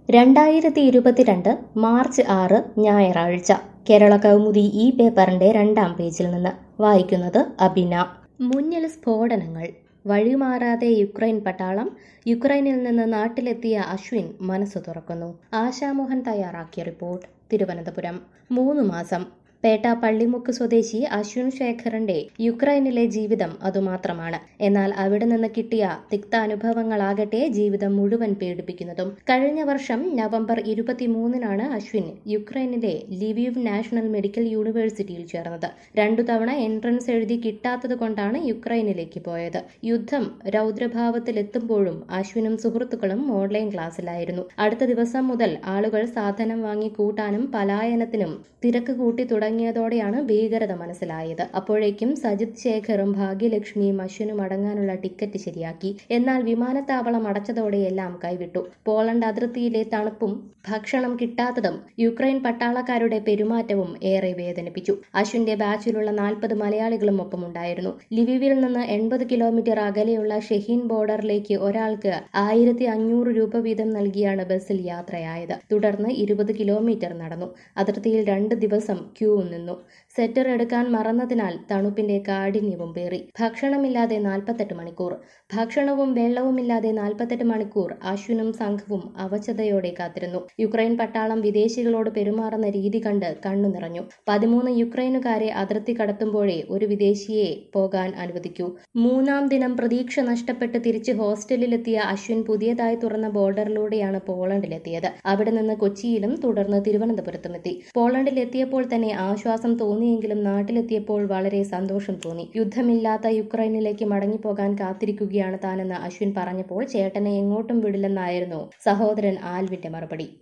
രണ്ടായിരത്തി ഇരുപത്തിരണ്ട് മാർച്ച് ആറ് ഞായറാഴ്ച കേരള കൗമുദി ഈ പേപ്പറിന്റെ രണ്ടാം പേജിൽ നിന്ന് വായിക്കുന്നത് അബിന മുന്നിൽ സ്ഫോടനങ്ങൾ വഴിമാറാതെ യുക്രൈൻ പട്ടാളം യുക്രൈനിൽ നിന്ന് നാട്ടിലെത്തിയ അശ്വിൻ മനസ്സു തുറക്കുന്നു ആശാമോഹൻ തയ്യാറാക്കിയ റിപ്പോർട്ട് തിരുവനന്തപുരം മൂന്ന് മാസം പേട്ട പള്ളിമുക്ക് സ്വദേശി അശ്വിൻ ശേഖറിന്റെ യുക്രൈനിലെ ജീവിതം അതുമാത്രമാണ് എന്നാൽ അവിടെ നിന്ന് കിട്ടിയ തിക്താനുഭവങ്ങളാകട്ടെ ജീവിതം മുഴുവൻ പേടിപ്പിക്കുന്നതും കഴിഞ്ഞ വർഷം നവംബർ ഇരുപത്തിമൂന്നിനാണ് അശ്വിൻ യുക്രൈനിലെ ലിവീവ് നാഷണൽ മെഡിക്കൽ യൂണിവേഴ്സിറ്റിയിൽ ചേർന്നത് രണ്ടു തവണ എൻട്രൻസ് എഴുതി കിട്ടാത്തത് കൊണ്ടാണ് യുക്രൈനിലേക്ക് പോയത് യുദ്ധം രൗദ്രഭാവത്തിലെത്തുമ്പോഴും അശ്വിനും സുഹൃത്തുക്കളും ഓൺലൈൻ ക്ലാസ്സിലായിരുന്നു അടുത്ത ദിവസം മുതൽ ആളുകൾ സാധനം വാങ്ങി കൂട്ടാനും പലായനത്തിനും തിരക്ക് കൂട്ടി തുടങ്ങിയതോടെയാണ് ഭീകരത മനസ്സിലായത് അപ്പോഴേക്കും സജിത് ശേഖറും ഭാഗ്യലക്ഷ്മിയും അശ്വിനും അടങ്ങാനുള്ള ടിക്കറ്റ് ശരിയാക്കി എന്നാൽ വിമാനത്താവളം അടച്ചതോടെ എല്ലാം കൈവിട്ടു പോളണ്ട് അതിർത്തിയിലെ തണുപ്പും ഭക്ഷണം കിട്ടാത്തതും യുക്രൈൻ പട്ടാളക്കാരുടെ പെരുമാറ്റവും ഏറെ വേദനിപ്പിച്ചു അശ്വിന്റെ ബാച്ചിലുള്ള നാൽപ്പത് മലയാളികളും ഒപ്പമുണ്ടായിരുന്നു ലിവിവിൽ നിന്ന് എൺപത് കിലോമീറ്റർ അകലെയുള്ള ഷെഹീൻ ബോർഡറിലേക്ക് ഒരാൾക്ക് ആയിരത്തി അഞ്ഞൂറ് രൂപ വീതം നൽകിയാണ് ബസ്സിൽ യാത്രയായത് തുടർന്ന് ഇരുപത് കിലോമീറ്റർ നടന്നു അതിർത്തിയിൽ രണ്ട് ദിവസം ക്യൂ നിന്നു സെറ്റർ എടുക്കാൻ മറന്നതിനാൽ തണുപ്പിന്റെ കാഠിന്യവും പേറി ഭക്ഷണമില്ലാതെ നാൽപ്പത്തെട്ട് മണിക്കൂർ ഭക്ഷണവും വെള്ളവുമില്ലാതെ നാൽപ്പത്തെട്ട് മണിക്കൂർ അശ്വിനും സംഘവും അവശതയോടെ കാത്തിരുന്നു യുക്രൈൻ പട്ടാളം വിദേശികളോട് പെരുമാറുന്ന രീതി കണ്ട് കണ്ണു നിറഞ്ഞു പതിമൂന്ന് യുക്രൈനുകാരെ അതിർത്തി കടത്തുമ്പോഴേ ഒരു വിദേശിയെ പോകാൻ അനുവദിക്കൂ മൂന്നാം ദിനം പ്രതീക്ഷ നഷ്ടപ്പെട്ട് തിരിച്ച് ഹോസ്റ്റലിലെത്തിയ അശ്വിൻ പുതിയതായി തുറന്ന ബോർഡറിലൂടെയാണ് പോളണ്ടിലെത്തിയത് അവിടെ നിന്ന് കൊച്ചിയിലും തുടർന്ന് തിരുവനന്തപുരത്തുമെത്തി പോളണ്ടിലെത്തിയപ്പോൾ തന്നെ ആശ്വാസം തോന്നിയെങ്കിലും നാട്ടിലെത്തിയപ്പോൾ വളരെ സന്തോഷം തോന്നി യുദ്ധമില്ലാത്ത യുക്രൈനിലേക്ക് മടങ്ങിപ്പോകാൻ കാത്തിരിക്കുകയാണ് താനെന്ന് അശ്വിൻ പറഞ്ഞപ്പോൾ ചേട്ടനെ എങ്ങോട്ടും വിടില്ലെന്നായിരുന്നു സഹോദരൻ ആൽവിന്റെ മറുപടി